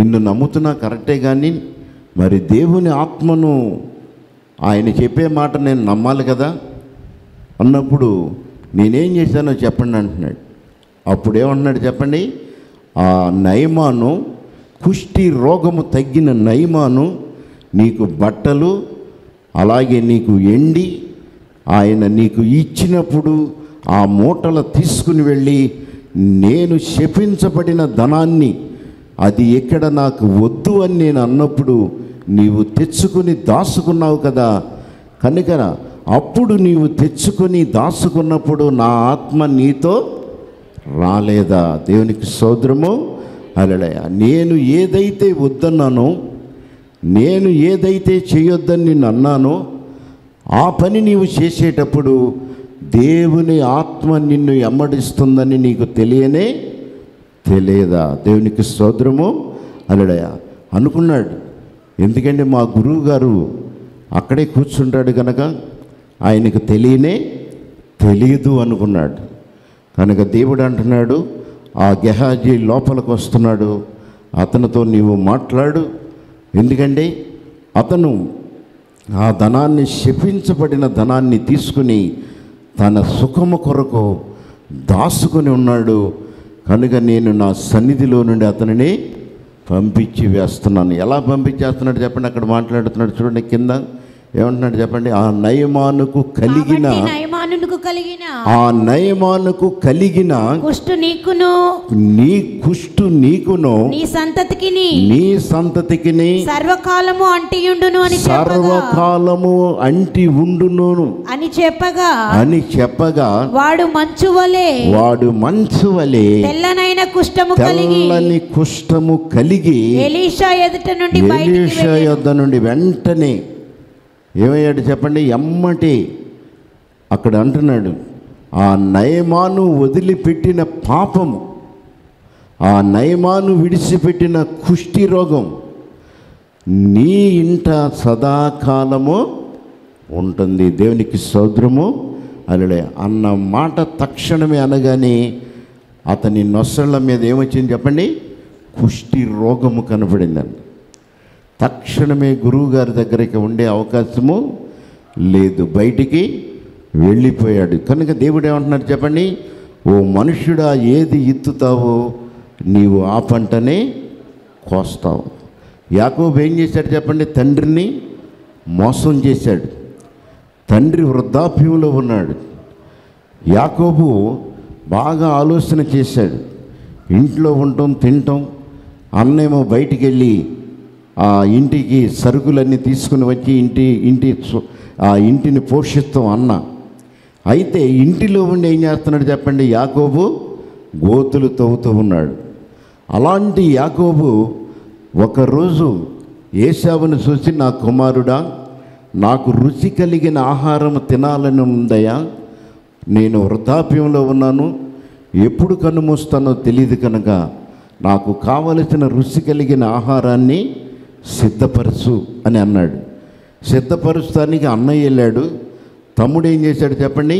నిన్ను నమ్ముతున్నా కరెక్టే కానీ మరి దేవుని ఆత్మను ఆయన చెప్పే మాట నేను నమ్మాలి కదా అన్నప్పుడు నేనేం చేశానో చెప్పండి అంటున్నాడు అప్పుడు ఏమంటున్నాడు చెప్పండి ఆ నయమాను కుష్టి రోగము తగ్గిన నయమాను నీకు బట్టలు అలాగే నీకు ఎండి ఆయన నీకు ఇచ్చినప్పుడు ఆ మూటలు తీసుకుని వెళ్ళి నేను శపించబడిన ధనాన్ని అది ఎక్కడ నాకు వద్దు అని నేను అన్నప్పుడు నీవు తెచ్చుకుని దాచుకున్నావు కదా కనుక అప్పుడు నీవు తెచ్చుకొని దాచుకున్నప్పుడు నా ఆత్మ నీతో రాలేదా దేవునికి సోదరము అలడయ నేను ఏదైతే వద్దన్నానో నేను ఏదైతే చేయొద్దని నిన్ను అన్నానో ఆ పని నీవు చేసేటప్పుడు దేవుని ఆత్మ నిన్ను ఎమ్మడిస్తుందని నీకు తెలియనే తెలియదా దేవునికి స్తోత్రము అలడయ అనుకున్నాడు ఎందుకంటే మా గురువు గారు అక్కడే కూర్చుంటాడు కనుక ఆయనకు తెలియనే తెలియదు అనుకున్నాడు కనుక దేవుడు అంటున్నాడు ఆ గెహాజీ లోపలికి వస్తున్నాడు అతనితో నీవు మాట్లాడు ఎందుకంటే అతను ఆ ధనాన్ని శపించబడిన ధనాన్ని తీసుకుని తన సుఖము కొరకు దాసుకొని ఉన్నాడు కనుక నేను నా సన్నిధిలో నుండి అతనిని పంపించి వేస్తున్నాను ఎలా పంపించేస్తున్నాడు చెప్పండి అక్కడ మాట్లాడుతున్నాడు చూడండి కింద ఏమంటున్నాడు చెప్పండి ఆ నయమానుకు కలిగిన కాబట్టి నయమానునకు కలిగిన ఆ నయమానుకు కలిగిన కుష్టు నీకును నీ కుష్టు నీకును నీ సంతతికిని నీ సంతతికిని సర్వకాలము అంటియుండును అని చెప్పగా సర్వకాలము అంటి ఉండును అని చెప్పగా అని చెప్పగా వాడు మంచు వలె వాడు మంచు వలె తెల్లనైన కుష్టము కలిగి తెల్లని కుష్టము కలిగి ఎలీషా ఎదుట నుండి బయటికి ఎలీషా వెళ్ళెను. యొద్ద నుండి వెంటనే ఏమయ్యాడు చెప్పండి ఎమ్మటి అక్కడ అంటున్నాడు ఆ నయమాను వదిలిపెట్టిన పాపము ఆ నయమాను విడిచిపెట్టిన కుష్టి రోగం నీ ఇంట సదాకాలము ఉంటుంది దేవునికి సౌద్రము అలడే అన్న మాట తక్షణమే అనగానే అతని నొసళ్ళ మీద ఏమొచ్చింది చెప్పండి కుష్టి రోగము కనపడిందండి తక్షణమే గురువు గారి దగ్గరికి ఉండే అవకాశము లేదు బయటికి వెళ్ళిపోయాడు కనుక దేవుడు ఏమంటున్నాడు చెప్పండి ఓ మనుష్యుడా ఏది ఇత్తుతావో నీవు ఆ పంటనే కోస్తావు యాకోబు ఏం చేశాడు చెప్పండి తండ్రిని మోసం చేశాడు తండ్రి వృద్ధాప్యంలో ఉన్నాడు యాకోబు బాగా ఆలోచన చేశాడు ఇంట్లో ఉండటం తినటం అన్నేమో బయటికి వెళ్ళి ఆ ఇంటికి సరుకులన్నీ తీసుకుని వచ్చి ఇంటి ఇంటి సు- ఆ ఇంటిని పోషిస్తాం అన్న అయితే ఇంటిలో ఉండి ఏం చేస్తున్నాడు చెప్పండి యాకోబు గోతులు తవ్వుతూ ఉన్నాడు అలాంటి యాకోబు ఒకరోజు ఏసావును చూసి నా కుమారుడా నాకు రుచి కలిగిన ఆహారం తినాలని ఉందయా నేను వృద్ధాప్యంలో ఉన్నాను ఎప్పుడు కన్నుమూస్తానో తెలియదు కనుక నాకు కావలసిన రుచి కలిగిన ఆహారాన్ని సిద్ధపరచు అని అన్నాడు సిద్ధపరుస్తానికి అన్నయ్య వెళ్ళాడు తమ్ముడు ఏం చేశాడు చెప్పండి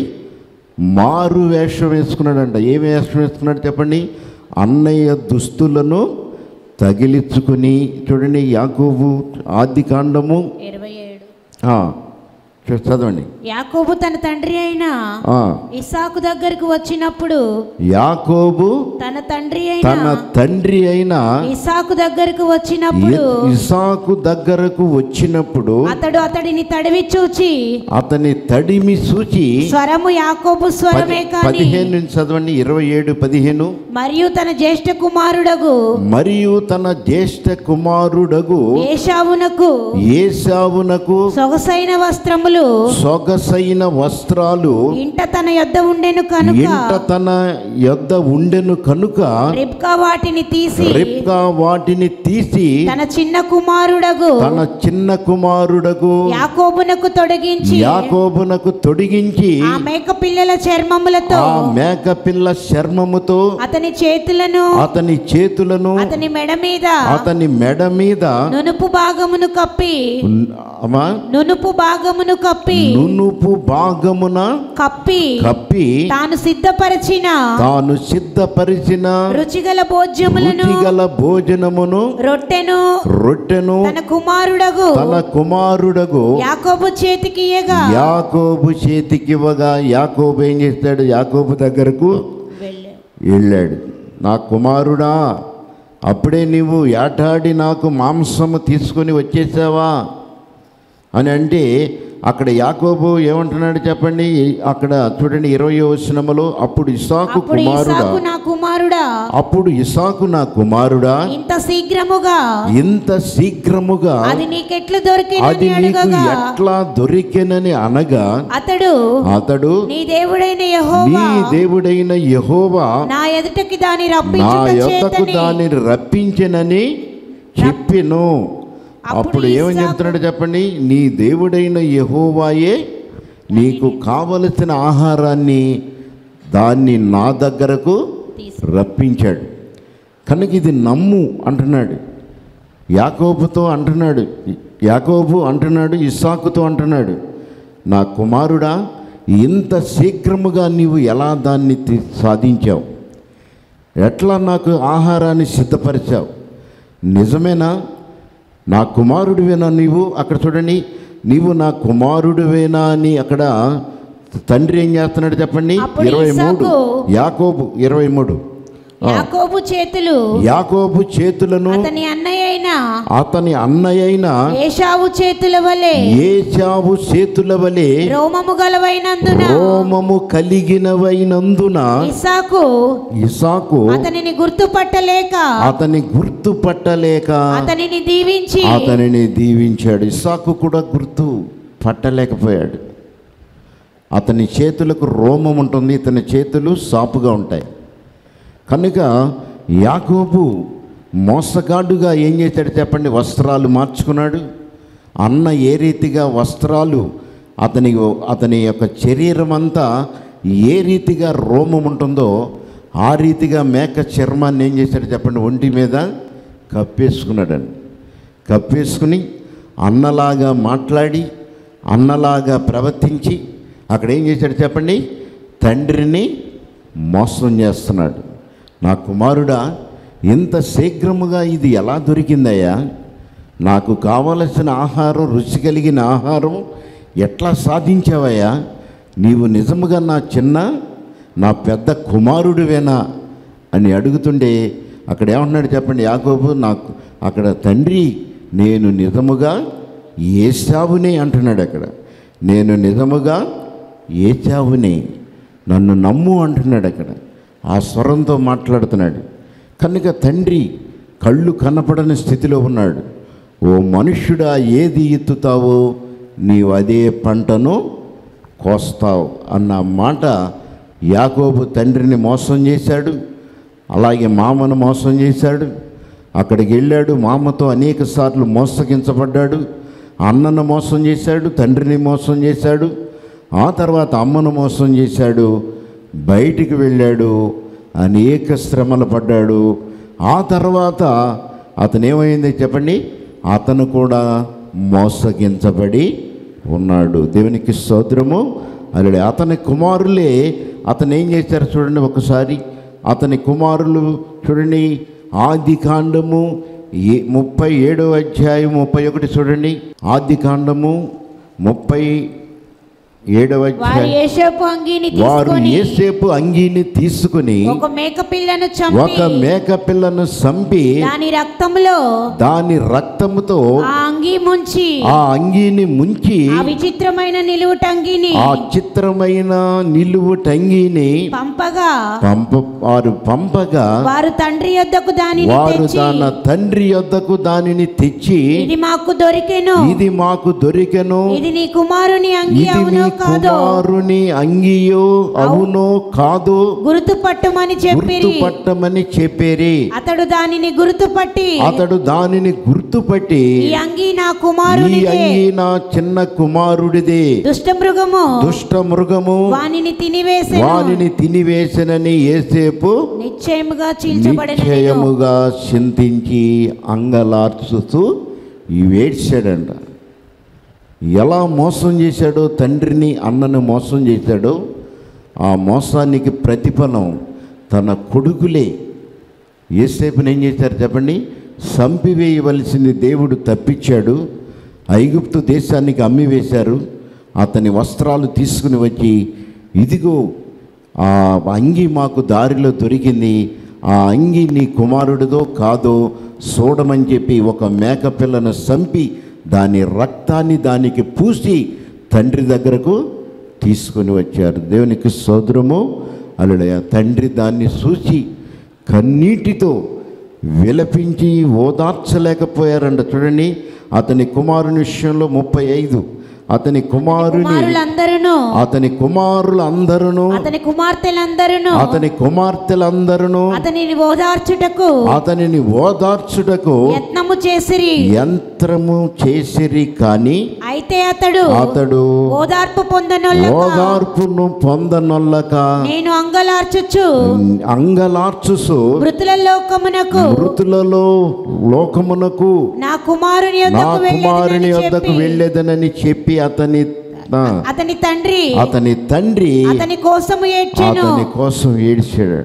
మారు వేషం వేసుకున్నాడంట ఏ వేషం వేసుకున్నాడు చెప్పండి అన్నయ్య దుస్తులను తగిలించుకుని చూడండి యాకోబు ఆది కాండము ఇరవై ఏడు ఆ, చూ- చదవండి యాకోబు తన తండ్రి అయిన ఆ, ఇసాకు దగ్గరకు వచ్చినప్పుడు యాకోబు తన తండ్రి తన అయిన తండ్రి అయిన ఇసాకు దగ్గరకు వచ్చినప్పుడు ఇ- ఇసాకు దగ్గరకు వచ్చినప్పుడు అతడు అతడిని తడివి చూచి అతని తడిమి సూచి స్వరము యాకోబు స్వరమే పది- కాని పదిహేను నుంచి చదవండి ఇరవై ఏడు పదిహేను మరియు తన జ్యేష్ఠ కుమారుడగు మరియు తన జ్యేష్ఠ కుమారుడగు ఏషావునకు ఏసావునకు సొగసైన వస్త్రములు సొగసైన వస్త్రాలు ఇంట తన యొద్ద ఉండెను కనుక ఇంట తన యొద్ద ఉండెను కనుక రిబ్కా వాటిని తీసి రిప్కా వాటిని తీసి తన చిన్న కుమారుడగు తన చిన్న కుమారుడకు యాకోబునకు తొడిగించి యాకోబునకు తొడిగించి ఆ మేక పిల్లల చర్మములతో ఆ మేకపిల్ల చర్మముతో అతని చేతులను అతని చేతులను అతని మెడ మీద అతని మెడ మీద నునుపు భాగమును కప్పి ఉన్- అమ్మా నునుపు భాగమును కప్పి నునుపు భాగమున కప్పి కప్పి తాను సిద్ధపరిచిన తాను సిద్ధపరిచిన రుచిగల భోజ్యములను రుచిగల భోజనమును రొట్టెను రొట్టెను తన కుమారుడగు తన కుమారుడగు యాకోబు చేతికి ఇయ్యగా యాకోబు చేతికివ్వగా యాకోబు ఏం చేస్తాడు యాకోబు దగ్గరకు వెళ్ళాడు నా కుమారుడా అప్పుడే నీవు ఏటాడి నాకు మాంసము తీసుకొని వచ్చేసావా అని అంటే అక్కడ యాకోబు ఏమంటున్నాడు చెప్పండి అక్కడ చూడండి ఇరవై వచనములో అప్పుడు ఇసాకు అప్పుడు కుమారుడా ఇసాకు నా కుమారుడా అప్పుడు ఇసాకు నా కుమారుడా ఇంత శీఘ్రముగా ఇంత శీఘ్రముగా అది నీకెట్లు అది దొరికినని నీకు అడగగా ఎట్లా దొరికెనని అనగా అతడు అతడు నీ దేవుడైన నీ యెహోవా దేవుడైన యహోవా నా ఎదుటకి దాని నా రప్పించుట యొక్కకు చేతని దానిని రప్పించనని చెప్పెను అప్పుడు అప్పుడు ఏమని ఇస్సాకు- చెప్తున్నాడు చెప్పండి నీ దేవుడైన యహోవాయే నీకు కావలసిన ఆహారాన్ని దాన్ని నా దగ్గరకు రప్పించాడు కనుక ఇది నమ్ము అంటున్నాడు యాకోబుతో అంటున్నాడు యాకోబు అంటున్నాడు ఇస్సాకుతో అంటున్నాడు నా కుమారుడా ఇంత శీఘ్రముగా నీవు ఎలా దాన్ని తి- సాధించావు ఎట్లా నాకు ఆహారాన్ని సిద్ధపరిచావు నిజమేనా నా కుమారుడివేనా నీవు అక్కడ చూడండి నీవు నా కుమారుడివేనా అని అక్కడ తండ్రి ఏం చేస్తున్నాడు చెప్పండి అప్పుడు ఇరవై మూడు ఇస్సాకు- యాకోబు ఇరవై మూడు ఆ. యాకోబు చేతులు యాకోబు చేతులను అతని అన్నయ్య అయిన అతని అన్నయ్యైన ఏషావు చేతుల వలె ఏచావు చేతుల వలె రోమము గలవైనందున రోమము కలిగినవైనందున ఇసాకు ఇసాకు అతనిని గుర్తుపట్టలేక అతని గుర్తుపట్టలేక అతనిని దీవించి అతనిని దీవించాడు ఇసాకు కూడా గుర్తు పట్టలేకపోయాడు అతని చేతులకు రోమం ఉంటుంది ఇతని చేతులు సాపుగా ఉంటాయి కనుక యాకోబు మోసగాడుగా ఏం చేశాడు చెప్పండి వస్త్రాలు మార్చుకున్నాడు అన్న ఏ రీతిగా వస్త్రాలు అతని అతని యొక్క శరీరం అంతా ఏ రీతిగా రోమం ఉంటుందో ఆ రీతిగా మేక చర్మాన్ని ఏం చేశాడు చెప్పండి ఒంటి మీద కప్పేసుకున్నాడండి కప్పేసుకుని అన్నలాగా మాట్లాడి అన్నలాగా ప్రవర్తించి అక్కడ ఏం చేశాడు చెప్పండి తండ్రిని మోసం చేస్తున్నాడు నా కుమారుడా ఇంత శీఘ్రముగా ఇది ఎలా దొరికిందయ్యా నాకు కావలసిన ఆహారం రుచి కలిగిన ఆహారం ఎట్లా సాధించావయ్యా నీవు నిజముగా నా చిన్న నా పెద్ద కుమారుడివేనా అని అడుగుతుండే అక్కడ ఏమంటున్నాడు చెప్పండి యాకోబు నాకు అక్కడ తండ్రి నేను నిజముగా ఏసావునే అంటున్నాడు అక్కడ నేను నిజముగా ఏచావునే నన్ను నమ్ము అంటున్నాడు అక్కడ ఆ స్వరంతో మాట్లాడుతున్నాడు కనుక తండ్రి కళ్ళు కనపడని స్థితిలో ఉన్నాడు ఓ మనుష్యుడా ఏది ఎత్తుతావో నీవు అదే పంటను కోస్తావు అన్న మాట యాకోబు తండ్రిని మోసం చేశాడు అలాగే మామను మోసం చేశాడు అక్కడికి వెళ్ళాడు మామతో అనేక సార్లు మోసగించబడ్డాడు అన్నను మోసం చేశాడు తండ్రిని మోసం చేశాడు ఆ తర్వాత అమ్మను మోసం చేశాడు బయటికి వెళ్ళాడు అనేక శ్రమలు పడ్డాడు ఆ తర్వాత అతను ఏమైంది చెప్పండి అతను కూడా మోసగించబడి ఉన్నాడు దేవునికి స్తోత్రము అల్లుడు అతని కుమారులే అతను ఏం చేశారు చూడండి ఒకసారి అతని కుమారులు చూడండి ఆది కాండము ఏ ముప్పై ఏడో అధ్యాయం ముప్పై ఒకటి చూడండి ఆది కాండము ముప్పై ఏడవ వారి అధ్యాయం ఏషపు అంగీని వారు తీసుకొని ఏసేపు అంగీని తీసుకుని ఒక మేక పిల్లను ఒక చంపి మేక పిల్లను సంపి దాని రక్తములో దాని రక్తముతో ఆ అంగీ ముంచి ఆ అంగీని ముంచి ఆ విచిత్రమైన నిలువుటంగిని ఆ చిత్రమైన నిలువు టంగిని పంపగా పంప వారు పంపగా వారు తండ్రి యొద్దకు దానిని వారు తెచ్చి తన తండ్రి యొద్దకు దానిని తెచ్చి ఇది మాకు దొరికెను ఇది మాకు దొరికెను ఇది నీ కుమారుని అంగి ఇది అవునో మీ కాదో కుమారుని అంగియో అవునో కాదో గుర్తుపట్టమని చెప్పిరి గుర్తుపట్టమని చెప్పేరి అతడు దానిని గుర్తుపట్టి అతడు దానిని గుర్తుపట్టి ఈ అంగి నా ఈ కుమారునిదే అంగి నా చిన్న కుమారుడిదే దుష్ట మృగము దుష్ట మృగము వానిని తినివేసెను వానిని తినివేసనని ఏసేపు నిశ్చయముగా చీల్చబడిన నిశ్చయముగా చింతించి అంగలార్చుతూ ఈ వేడ్చాడంట ఎలా మోసం చేశాడో తండ్రిని అన్నను మోసం చేశాడో ఆ మోసానికి ప్రతిఫలం తన కొడుకులే ఏసేపుని ఏం చేశారు చెప్పండి సంపివేయవలసింది దేవుడు తప్పించాడు ఐగుప్తు దేశానికి అమ్మివేశారు అతని వస్త్రాలు తీసుకుని వచ్చి ఇదిగో ఆ అంగి మాకు దారిలో దొరికింది ఆ అంగి నీ కుమారుడిదో కాదో చూడమని చెప్పి ఒక మేక పిల్లను సంపి దాని రక్తాన్ని దానికి పూసి తండ్రి దగ్గరకు తీసుకొని వచ్చారు దేవునికి సోదరము అల్లుడయ తండ్రి దాన్ని చూసి కన్నీటితో విలపించి ఓదార్చలేకపోయారంట చూడండి అతని కుమారుని విషయంలో ముప్పై ఐదు అతని కుమారుని కుమారులందరూ అతని కుమారులందరూ అతని కుమార్తెలందరూ అతని కుమార్తెలందరూ అతనిని ఓదార్చుటకు అతనిని ఓదార్చుటకు యత్నము చేసిరి యంత్రము చేసిరి కానీ అయితే అతడు అతడు ఓదార్పు పొందనొల్లక ఓదార్పును పొందనొల్లక నేను అంగలార్చుచు అంగలార్చుసు మృతుల లోకమునకు మృతులలో లోకమునకు నా కుమారుని నా యొద్దకు కుమారుని వెళ్ళేదనని వద్దకు చెప్పి వెళ్ళేదనని చెప్పి అతని ఆ, అతని తండ్రి అతని తండ్రి అతని కోసము ఏడ్చెను అతని కోసం ఏడ్చాడు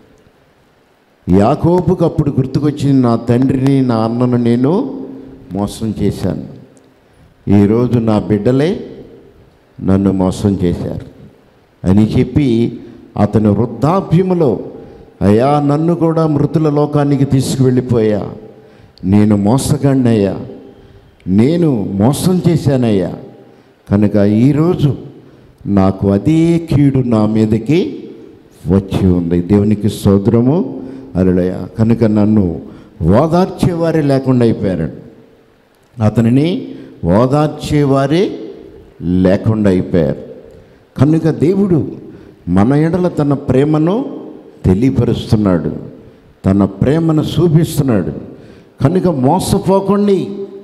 యాకోబుకు అప్పుడు గుర్తుకొచ్చింది నా తండ్రిని నా అన్నను నేను మోసం చేశాను ఈరోజు నా బిడ్డలే నన్ను మోసం చేశారు అని చెప్పి అతను వృద్ధాప్యములో అయ్యా నన్ను కూడా మృతుల లోకానికి తీసుకువెళ్ళిపోయా నేను మోసగాడినయ్యా నేను మోసం చేశానయ్యా కనుక ఈరోజు నాకు అదే కీడు నా మీదకి వచ్చి ఉంది దేవునికి సోదరము అరుడయ కనుక నన్ను ఓదార్చేవారే లేకుండా అయిపోయారండి అతనిని ఓదార్చేవారే లేకుండా అయిపోయారు కనుక దేవుడు మన ఎడల తన ప్రేమను తెలియపరుస్తున్నాడు తన ప్రేమను చూపిస్తున్నాడు కనుక మోసపోకండి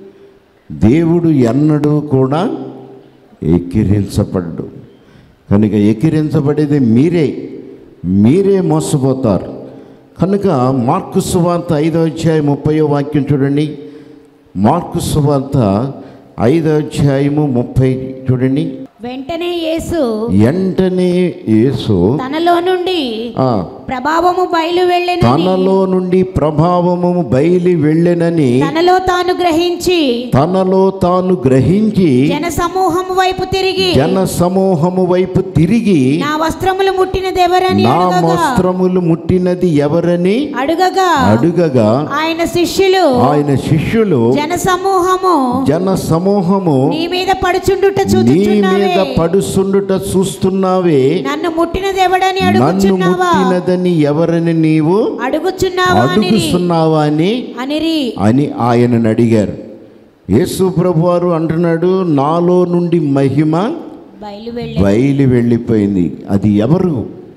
దేవుడు ఎన్నడూ కూడా ఎక్కిరించబడ్డు కనుక ఎక్కిరించబడేది మీరే మీరే మోసపోతారు కనుక మార్కు సువార్త ఐదో అధ్యాయం ముప్పయో వాక్యం చూడండి మార్కు సువార్త ఐదో అధ్యాయము ముప్పై చూడండి వెంటనే యేసు వెంటనే యేసు తనలో నుండి ఆ, ప్రభావము బయలు వెళ్ళెనని తనలో నుండి ప్రభావము బయలు వెళ్ళెనని తనలో తాను గ్రహించి తనలో తాను గ్రహించి జన సమూహము వైపు తిరిగి జన సమూహము వైపు తిరిగి నా వస్త్రములు ముట్టినదెవరని నా అడుగగా వస్త్రములు ముట్టినది ఎవరని అడుగగా అడుగగా ఆయన శిష్యులు ఆయన శిష్యులు జన సమూహము జన సమూహము నీ మీద పడుచుండుట నీ చూచుచున్నావే మీద పడుసుండుట చూస్తున్నావే నన్ను ముట్టినదెవడని నన్ను అడుగుచున్నావా ముట్టినదని ఎవరని నీవు అడుగుచున్నావా అనిరి అడుగుతున్నావా అని అనిరి అని ఆయనను అడిగారు యేసు ప్రభువారు అంటున్నాడు నాలో నుండి మహిమ బయలు వెళ్ళి బయలు వెళ్ళిపోయింది అది ఎవరు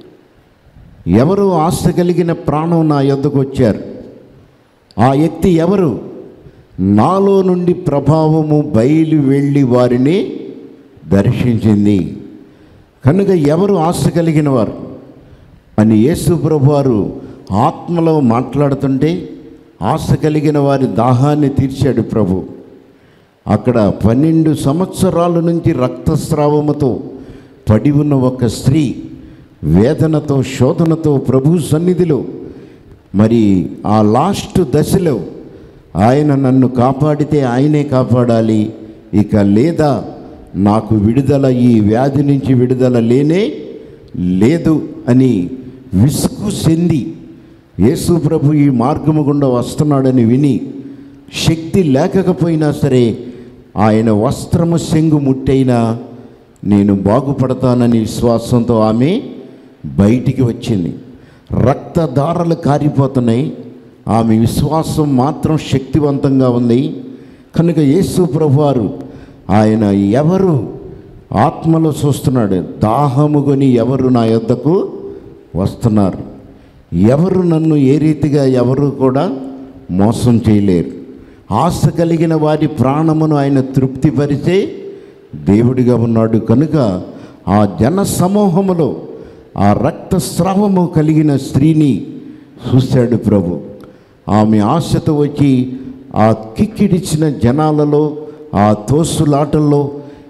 ఎవరు ఆశ కలిగిన ప్రాణం నా యొద్దకు వచ్చారు ఆ వ్యక్తి ఎవరు నాలో నుండి ప్రభావము బయలు వెళ్ళి వారిని దర్శించింది కనుక ఎవరు ఆశ కలిగిన వారు అని యేసు ప్రభువారు ఆత్మలో మాట్లాడుతుంటే ఆశ కలిగిన వారి దాహాన్ని తీర్చాడు ప్రభు అక్కడ పన్నెండు సంవత్సరాల నుంచి రక్తస్రావముతో పడి ఉన్న ఒక స్త్రీ వేదనతో శోధనతో ప్రభు సన్నిధిలో మరి ఆ లాస్ట్ దశలో ఆయన నన్ను కాపాడితే ఆయనే కాపాడాలి ఇక లేదా నాకు విడుదల ఈ వ్యాధి నుంచి విడుదల లేనే లేదు అని విసుగు చెంది యేసు ప్రభు ఈ మార్గము గుండా వస్తున్నాడని విని శక్తి లేకపోయినా సరే ఆయన వస్త్రము సెంగు ముట్టైనా నేను బాగుపడతానని విశ్వాసంతో ఆమె బయటికి వచ్చింది రక్తధారలు కారిపోతున్నాయి ఆమె విశ్వాసం మాత్రం శక్తివంతంగా ఉంది కనుక యేసు ప్రభువారు ఆయన ఎవరు ఆత్మలో చూస్తున్నాడు దాహముగొని ఎవరు నా యొద్దకు వస్తున్నారు ఎవరు నన్ను ఏ రీతిగా ఎవరు కూడా మోసం చేయలేరు ఆశ కలిగిన వారి ప్రాణమును ఆయన తృప్తిపరిచే దేవుడిగా ఉన్నాడు కనుక ఆ జన సమూహములో ఆ రక్తస్రావము కలిగిన స్త్రీని చూశాడు ప్రభు ఆమె ఆశతో వచ్చి ఆ కిక్కిడిచిన జనాలలో ఆ తోసులాటల్లో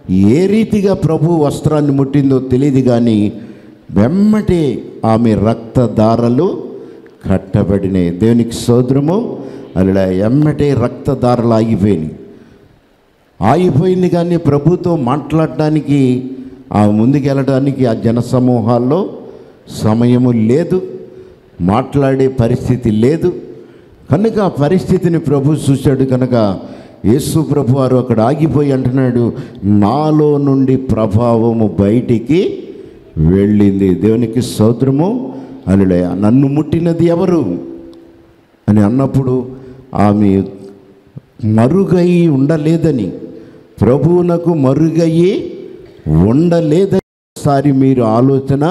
ఏ రీతిగా ప్రభు వస్త్రాన్ని ముట్టిందో తెలియదు కానీ వెమ్మటే ఆమె రక్తధారలు కట్టబడినాయి దేవునికి సోదరము అలా ఎమ్మటే రక్తధారలు ఆగిపోయినాయి ఆగిపోయింది కానీ ప్రభుతో మాట్లాడటానికి ఆ ముందుకెళ్ళడానికి ఆ జనసమూహాల్లో సమయము లేదు మాట్లాడే పరిస్థితి లేదు కనుక ఆ పరిస్థితిని ప్రభు చూశాడు కనుక యేసు ప్రభు వారు అక్కడ ఆగిపోయి అంటున్నాడు నాలో నుండి ప్రభావము బయటికి వెళ్ళింది దేవునికి సోదరము అలుడే నన్ను ముట్టినది ఎవరు అని అన్నప్పుడు ఆమె మరుగై ఉండలేదని ప్రభువునకు మరుగయ్యి ఉండలేదని ఒకసారి మీరు ఆలోచన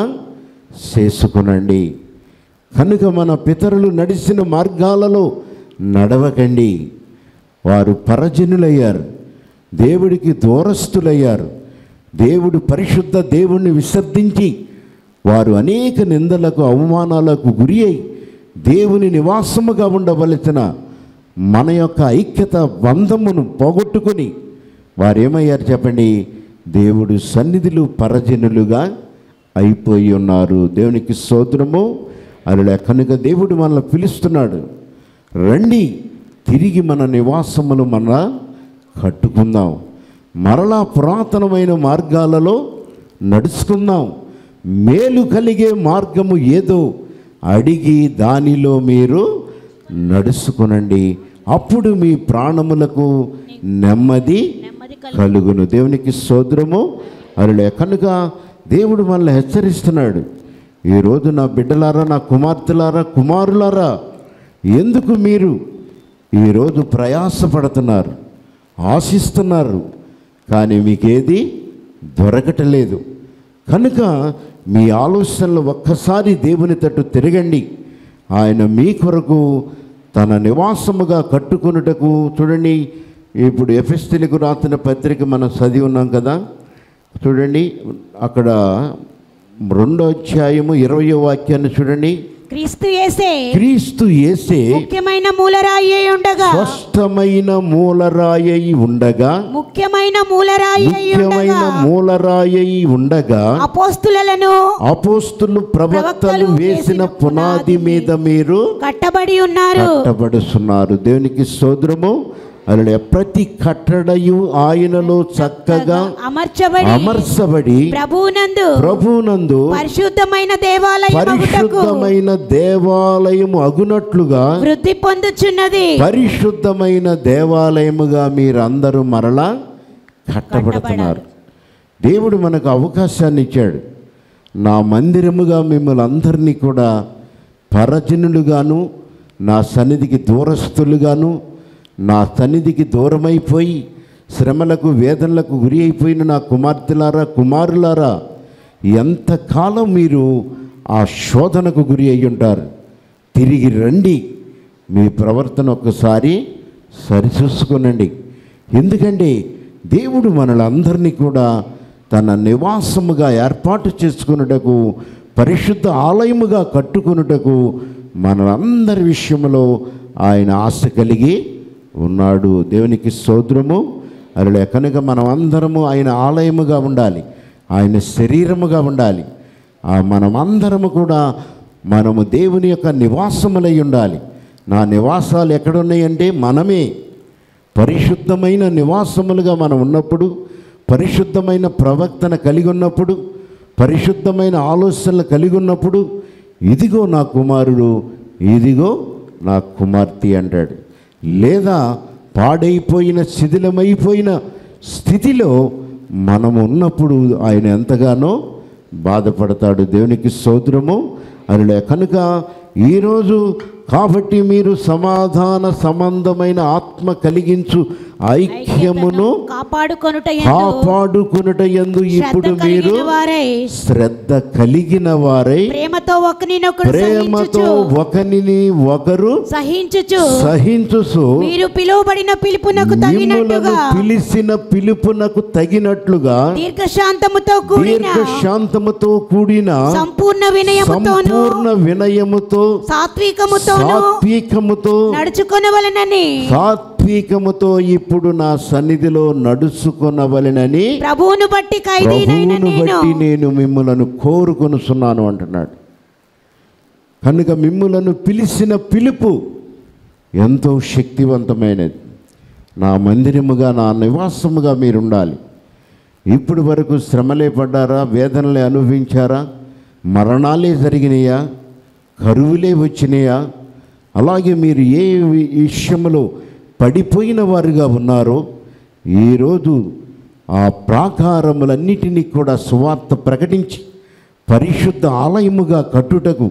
చేసుకునండి కనుక మన పితరులు నడిచిన మార్గాలలో నడవకండి వారు పరజనులయ్యారు దేవుడికి దూరస్తులయ్యారు దేవుడు పరిశుద్ధ దేవుణ్ణి విసర్జించి వారు అనేక నిందలకు అవమానాలకు గురి అయి దేవుని నివాసముగా ఉండవలసిన మన యొక్క ఐక్యత బంధమును పోగొట్టుకుని వారు ఏమయ్యారు చెప్పండి దేవుడు సన్నిధులు పరజనులుగా అయిపోయి ఉన్నారు దేవునికి స్తోత్రము అలా కనుక దేవుడు మనల్ని పిలుస్తున్నాడు రండి తిరిగి మన నివాసములు మన కట్టుకుందాం మరలా పురాతనమైన మార్గాలలో నడుచుకుందాం మేలు కలిగే మార్గము ఏదో అడిగి దానిలో మీరు నడుచుకునండి అప్పుడు మీ ప్రాణములకు నెమ్మది నెమ్మది కలుగును దేవునికి సోదరము అరులే కనుక దేవుడు మనల్ని హెచ్చరిస్తున్నాడు ఈరోజు నా బిడ్డలారా నా కుమార్తెలారా కుమారులారా ఎందుకు మీరు ఈరోజు ప్రయాసపడుతున్నారు ఆశిస్తున్నారు కానీ మీకేది దొరకటలేదు కనుక మీ ఆలోచనలు ఒక్కసారి దేవుని తట్టు తిరగండి ఆయన మీ కొరకు తన నివాసముగా కట్టుకొనుటకు చూడండి ఇప్పుడు ఎఫెస్తిలకు రాసిన పత్రిక మనం చదివి ఉన్నాం కదా చూడండి అక్కడ రెండో అధ్యాయము ఇరవయో వాక్యాన్ని చూడండి క్రీస్తు యేసే క్రీస్తు యేసే ముఖ్యమైన మూలరాయి అయి ఉండగా స్పష్టమైన మూలరాయై ఉండగా ముఖ్యమైన మూలరాయి అయి ముఖ్యమైన ఉండగా మూలరాయై ఉండగా అపోస్తులను అపోస్తులు ప్రవక్తలు వేసిన పునాది మీద మీరు కట్టబడి ఉన్నారు కట్టబడుతున్నారు దేవునికి సోదరము అలా ప్రతి కట్టడయు ఆయనలో చక్కగా అమర్చబడి అమర్చబడి ప్రభువునందు ప్రభునందు పరిశుద్ధమైన దేవాలయం పరిశుద్ధమైన దేవాలయము అగునట్లుగా వృద్ధి పొందుచున్నది పరిశుద్ధమైన దేవాలయముగా మీరందరూ మరలా కట్టబడుతున్నారు దేవుడు మనకు అవకాశాన్ని ఇచ్చాడు నా మందిరముగా మిమ్మల్ని అందరినీ కూడా పరజనులుగాను నా సన్నిధికి దూరస్తులుగాను నా సన్నిధికి దూరమైపోయి శ్రమలకు వేదనలకు గురి అయిపోయిన నా కుమార్తెలారా కుమారులారా ఎంతకాలం మీరు ఆ శోధనకు గురి అయి ఉంటారు తిరిగి రండి మీ ప్రవర్తన ఒక్కసారి సరిచూసుకునండి ఎందుకంటే దేవుడు మనలందరినీ కూడా తన నివాసముగా ఏర్పాటు చేసుకున్నటకు పరిశుద్ధ ఆలయముగా కట్టుకున్నటకు మనందరి విషయంలో ఆయన ఆశ కలిగి ఉన్నాడు దేవునికి స్తోత్రము అలా కనుక మనం అందరము ఆయన ఆలయముగా ఉండాలి ఆయన శరీరముగా ఉండాలి ఆ మనమందరము కూడా మనము దేవుని యొక్క నివాసములై ఉండాలి నా నివాసాలు ఎక్కడున్నాయంటే మనమే పరిశుద్ధమైన నివాసములుగా మనం ఉన్నప్పుడు పరిశుద్ధమైన ప్రవక్తన కలిగి ఉన్నప్పుడు పరిశుద్ధమైన ఆలోచనలు కలిగి ఉన్నప్పుడు ఇదిగో నా కుమారుడు ఇదిగో నా కుమార్తె అంటాడు లేదా పాడైపోయిన శిథిలమైపోయిన స్థితిలో మనం ఉన్నప్పుడు ఆయన ఎంతగానో బాధపడతాడు దేవునికి స్తోత్రము అనిలే కనుక ఈరోజు కాబట్టి మీరు సమాధాన సంబంధమైన ఆత్మ కలిగించు ఐక్యమును కాపాడుకొనుట కాపాడుకునుట యందు ఇప్పుడు మీరు వారై శ్రద్ధ కలిగిన వారై ప్రేమతో ఒకరినొకడు ప్రేమతో సహించుచు ఒకరిని ఒకరు సహించుచు సహించుసు మీరు పిలువబడిన పిలుపునకు మిమ్ములను తగినట్టుగా పిలిచిన పిలుపునకు తగినట్లుగా దీర్ఘశాంతముతో కూడిన దీర్ఘ శాంతముతో కూడిన సంపూర్ణ వినయముతోను సంపూర్ణ వినయముతో సాత్వికముతోను సాత్వికముతో నడుచుకొనవలనని సాత్వికముతో ఇప్పుడు నా సన్నిధిలో నడుచుకొనవలెనని ప్రభువును బట్టి ఖైదీనైన ప్రభువును నేను బట్టి నేను మిమ్ములను కోరుకొనుచున్నాను అంటున్నాడు కనుక మిమ్ములను పిలిచిన పిలుపు ఎంతో శక్తివంతమైనది నా మందిరముగా నా నివాసముగా మీరు ఉండాలి ఇప్పుడు వరకు శ్రమలే పడ్డారా వేదనలే అనుభవించారా మరణాలే జరిగినాయా కరువులే వచ్చినాయా అలాగే మీరు ఏ వి- విషయంలో పడిపోయిన వారుగా ఉన్నారో ఈరోజు ఆ ప్రాకారములన్నిటినీ కూడా సువార్త ప్రకటించి పరిశుద్ధ ఆలయముగా కట్టుటకు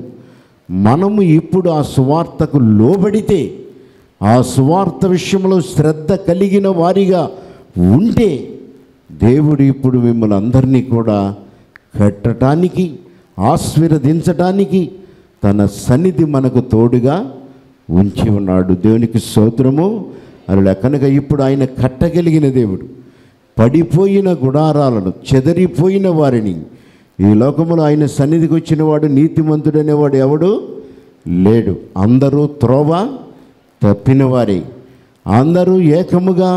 మనము ఇప్పుడు ఆ సువార్తకు లోబడితే ఆ సువార్త విషయంలో శ్రద్ధ కలిగిన వారిగా ఉంటే దేవుడు ఇప్పుడు మిమ్మల్ని అందరినీ కూడా కట్టడానికి ఆశీర్వదించడానికి తన సన్నిధి మనకు తోడుగా ఉంచి ఉన్నాడు దేవునికి స్తోత్రము అలా కనుక ఇప్పుడు ఆయన కట్టగలిగిన దేవుడు పడిపోయిన గుడారాలను చెదరిపోయిన వారిని ఈ లోకములో ఆయన సన్నిధికి వచ్చిన వాడు నీతిమంతుడనేవాడు ఎవడు లేడు అందరూ త్రోవ తప్పిన వారే అందరూ ఏకముగా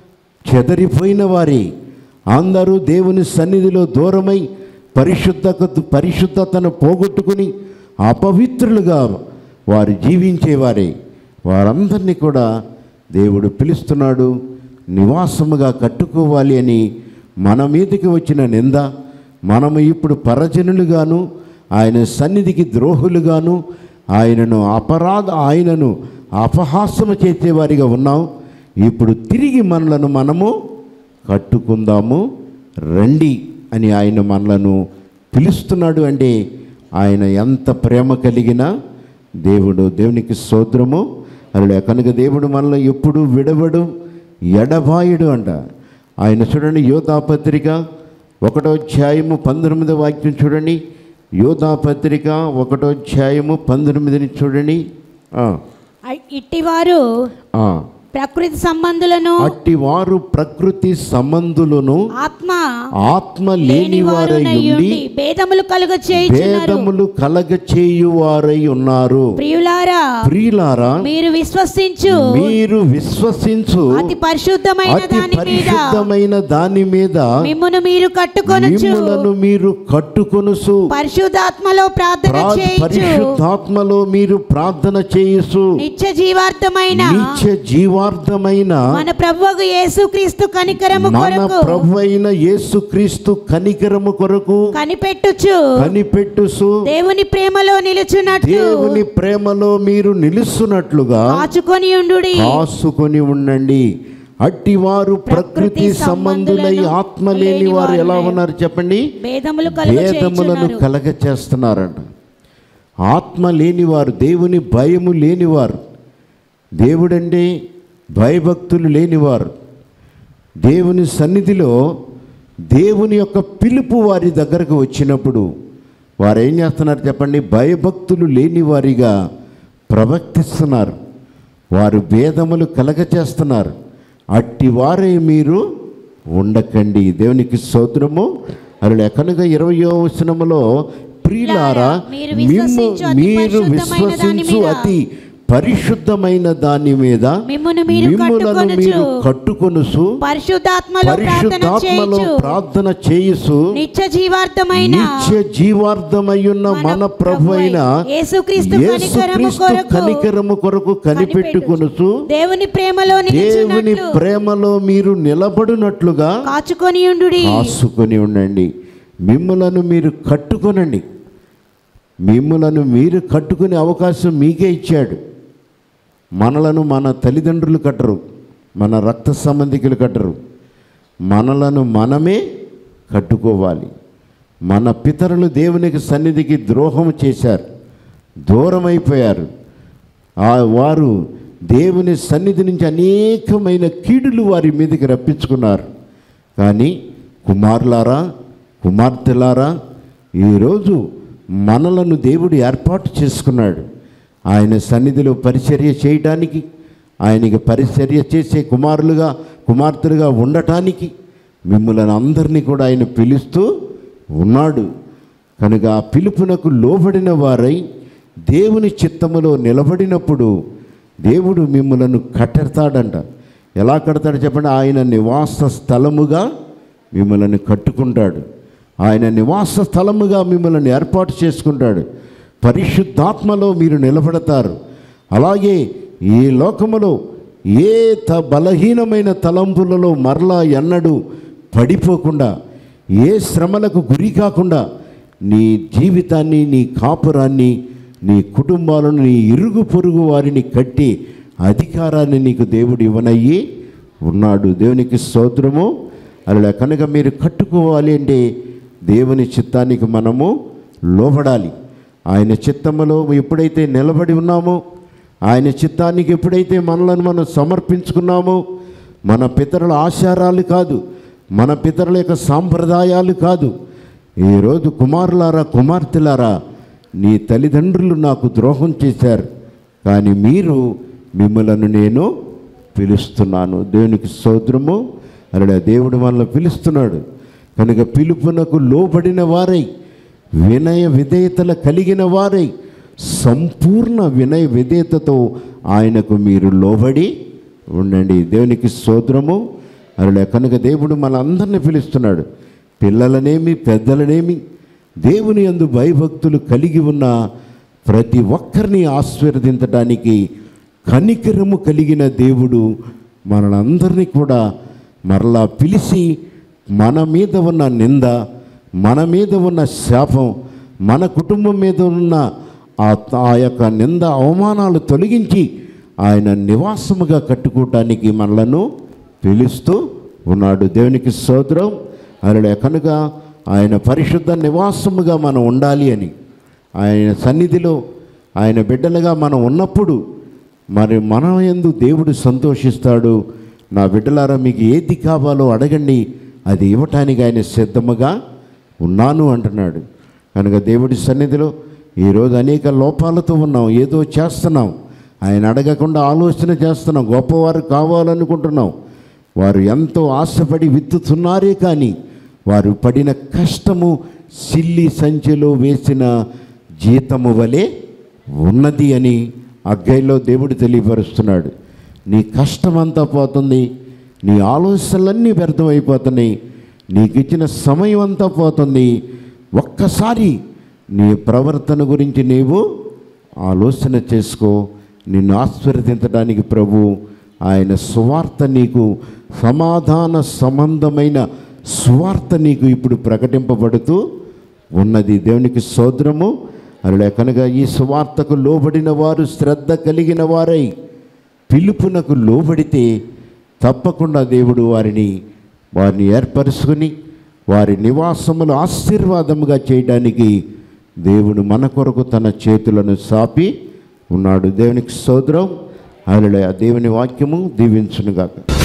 చెదరిపోయిన వారే అందరూ దేవుని సన్నిధిలో దూరమై పరిశుద్ధత పరిశుద్ధతను పోగొట్టుకుని అపవిత్రులుగా వారు జీవించేవారే వారందరినీ కూడా దేవుడు పిలుస్తున్నాడు నివాసముగా కట్టుకోవాలి అని మన మీదకి వచ్చిన నింద మనము ఇప్పుడు పరజనులుగాను ఆయన సన్నిధికి ద్రోహులుగాను ఆయనను అపరాధ ఆయనను అపహాసము చేసేవారిగా ఉన్నాం ఇప్పుడు తిరిగి మనలను మనము కట్టుకుందాము రండి అని ఆయన మనలను పిలుస్తున్నాడు అంటే ఆయన ఎంత ప్రేమ కలిగిన దేవుడు దేవునికి స్తోత్రము అలా కనుక దేవుడు మనలో ఎప్పుడు విడవడు ఎడబాయుడు అంట ఆయన చూడండి యోధాపత్రిక ఒకటో అధ్యాయము పంతొమ్మిదో వాక్యం చూడండి యోధాపత్రిక ఒకటో అధ్యాయము పంతొమ్మిదిని చూడండి ఆ, ఇట్టివారు ఆ. ప్రకృతి సంబంధులను అట్టి వారు ప్రకృతి సంబంధులను ఆత్మ ఆత్మ లేనివారై ఉండి లేనివారునయ్యుండి భేదములు కలుగ చేయుచున్నారు భేదములు కలగ చేయువారై ఉన్నారు ప్రియులారా ప్రియులారా మీరు విశ్వసించు మీరు విశ్వసించు అతి పరిశుద్ధమైన అతి దాని మీద పరిశుద్ధమైన దాని మీద మిమ్మును మీరు కట్టుకొనొచ్చు మిమ్ములను మీరు కట్టుకొనుసు పరిశుద్ధాత్మలో ప్రార్థన ప్రా- చేయించు పరిశుద్ధాత్మలో మీరు ప్రార్థన చేయుసు నిత్య జీవార్థమైన నిత్య జీవార్థమైన మన ప్రభువు యేసుక్రీస్తు కనికరము మన కొరకు ప్రభు అయిన యేసుక్రీస్తు కనికరము కొరకు కనిపెట్టుచు కనిపెట్టుసు దేవుని ప్రేమలో నిలుచున్నట్లు దేవుని ప్రేమలో మీరు నిలుస్తున్నట్లుగా కాచుకొని ఉండు కాసుకొని ఉండండి అట్టివారు ప్రకృతి సంబంధులై ఆత్మ లేని వారు ఎలా ఉన్నారు చెప్పండి భేదములు కలుగు భేదములను కలగ చేస్తున్నారంట ఆత్మ లేనివారు దేవుని భయము లేనివారు దేవుడంటే భయభక్తులు లేనివారు దేవుని సన్నిధిలో దేవుని యొక్క పిలుపు వారి దగ్గరకు వచ్చినప్పుడు వారు ఏం చేస్తున్నారు చెప్పండి భయభక్తులు లేని వారిగా ప్రవర్తిస్తున్నారు వారు భేదములు కలగ చేస్తున్నారు అట్టి వారే మీరు ఉండకండి దేవునికి స్తోత్రము అలా కనుక ఇరవయో వచనములో ప్రియులారా మీరు మిమ్ము విశ్వసించు అతి మీరు పరిశుద్ధమైన దాని విశ్వసించు మీద అతి పరిశుద్ధమైన దాని మీద మిమ్మును మీరు మిమ్ములను కట్టుకొనుచు మీరు కట్టుకొనుసు పరిశుద్ధాత్మలో ప్రార్థన పరిశుద్ధాత్మలో చేయించు ప్రార్థన చేయుసు నిత్య జీవార్థమైన నిత్య జీవార్థమయ్యున్న మన ప్రభు అయిన యేసుక్రీస్తు కనికరము యేసుక్రీస్తు కొరకు కనికరము కొరకు కనిపెట్టుకొనుచు దేవుని ప్రేమలో దేవుని నిలుచున్నట్లు ప్రేమలో మీరు నిలబడినట్లుగా కాచుకొని ఉండు కాసుకొని ఉండండి మిమ్మలను మీరు కట్టుకొనండి మిమ్మలను మీరు కట్టుకునే అవకాశం మీకే ఇచ్చాడు మనలను మన తల్లిదండ్రులు కట్టరు మన రక్త సంబంధికులు కట్టరు మనలను మనమే కట్టుకోవాలి మన పితరులు దేవునికి సన్నిధికి ద్రోహం చేశారు దూరమైపోయారు ఆ వారు దేవుని సన్నిధి నుంచి అనేకమైన కీడులు వారి మీదకి రప్పించుకున్నారు కానీ కుమారులారా కుమార్తెలారా ఈరోజు మనలను దేవుడు ఏర్పాటు చేసుకున్నాడు ఆయన సన్నిధిలో పరిచర్య చేయటానికి ఆయనకి పరిచర్య చేసే కుమారులుగా కుమార్తెలుగా ఉండటానికి మిమ్మల్ని అందరినీ కూడా ఆయన పిలుస్తూ ఉన్నాడు కనుక ఆ పిలుపునకు లోబడిన వారై దేవుని చిత్తములో నిలబడినప్పుడు దేవుడు మిమ్మలను కట్టెడతాడంట ఎలా కడతాడు చెప్పండి ఆయన నివాస స్థలముగా మిమ్మల్ని కట్టుకుంటాడు ఆయన నివాస స్థలముగా మిమ్మల్ని ఏర్పాటు చేసుకుంటాడు పరిశుద్ధాత్మలో మీరు నిలబడతారు అలాగే ఈ లోకములో ఏ త బలహీనమైన తలంపులలో మరలా ఎన్నడూ పడిపోకుండా ఏ శ్రమలకు గురి కాకుండా నీ జీవితాన్ని నీ కాపురాన్ని నీ కుటుంబాలను నీ ఇరుగు పొరుగు వారిని కట్టి అధికారాన్ని నీకు దేవుడు ఇవ్వనయ్యి ఉన్నాడు దేవునికి స్తోత్రము అలా కనుక మీరు కట్టుకోవాలి అంటే దేవుని చిత్తానికి మనము లోబడాలి ఆయన చిత్తములో ఎప్పుడైతే నిలబడి ఉన్నామో ఆయన చిత్తానికి ఎప్పుడైతే మనలను మనం సమర్పించుకున్నామో మన పితరుల ఆచారాలు కాదు మన పితరుల యొక్క సాంప్రదాయాలు కాదు ఈరోజు కుమారులారా కుమార్తెలారా నీ తల్లిదండ్రులు నాకు ద్రోహం చేశారు కానీ మీరు మిమ్మలను నేను పిలుస్తున్నాను దేవునికి సోదరము అలా దేవుడు మనల్ని పిలుస్తున్నాడు కనుక పిలుపునకు లోబడిన వారై వినయ విధేయతలు కలిగిన వారై సంపూర్ణ వినయ విధేయతతో ఆయనకు మీరు లోబడి ఉండండి దేవునికి సోదరము అలా కనుక దేవుడు మన అందరిని పిలుస్తున్నాడు పిల్లలనేమి పెద్దలనేమి దేవుని యందు భయభక్తులు కలిగి ఉన్న ప్రతి ఒక్కరిని ఆశీర్వదించడానికి కనికరము కలిగిన దేవుడు మనందరినీ కూడా మరలా పిలిచి మన మీద ఉన్న నింద మన మీద ఉన్న శాపం మన కుటుంబం మీద ఉన్న ఆ ఆ యొక్క నింద అవమానాలు తొలగించి ఆయన నివాసముగా కట్టుకోవటానికి మనలను పిలుస్తూ ఉన్నాడు దేవునికి స్తోత్రం అలా కనుక ఆయన పరిశుద్ధ నివాసముగా మనం ఉండాలి అని ఆయన సన్నిధిలో ఆయన బిడ్డలుగా మనం ఉన్నప్పుడు మరి మన యందు దేవుడు సంతోషిస్తాడు నా బిడ్డలారా మీకు ఏది కావాలో అడగండి అది ఇవ్వటానికి ఆయన సిద్ధముగా ఉన్నాను అంటున్నాడు కనుక దేవుడి సన్నిధిలో ఈరోజు అనేక లోపాలతో ఉన్నాం ఏదో చేస్తున్నాం ఆయన అడగకుండా ఆలోచన చేస్తున్నాం గొప్పవారు కావాలనుకుంటున్నాం వారు ఎంతో ఆశపడి విత్తుతున్నారే కానీ వారు పడిన కష్టము సిల్లి సంచిలో వేసిన జీతము వలె ఉన్నది అని అగ్గైలో దేవుడు తెలియపరుస్తున్నాడు నీ కష్టమంతా పోతుంది నీ ఆలోచనలన్నీ వ్యర్థమైపోతున్నాయి నీకు ఇచ్చిన సమయం అంతా పోతుంది ఒక్కసారి నీ ప్రవర్తన గురించి నీవు ఆలోచన చేసుకో నిన్ను ఆశీర్వదించడానికి ప్రభు ఆయన సువార్త నీకు సమాధాన సంబంధమైన సువార్త నీకు ఇప్పుడు ప్రకటింపబడుతూ ఉన్నది దేవునికి సోదరము అలా కనుక ఈ సువార్తకు లోబడిన వారు శ్రద్ధ కలిగిన వారై పిలుపునకు లోబడితే తప్పకుండా దేవుడు వారిని వారిని ఏర్పరుచుకుని వారి నివాసములు ఆశీర్వాదముగా చేయడానికి దేవుడు మన కొరకు తన చేతులను సాపి ఉన్నాడు దేవునికి సోదరం అలా దేవుని వాక్యము దీవించునుగాక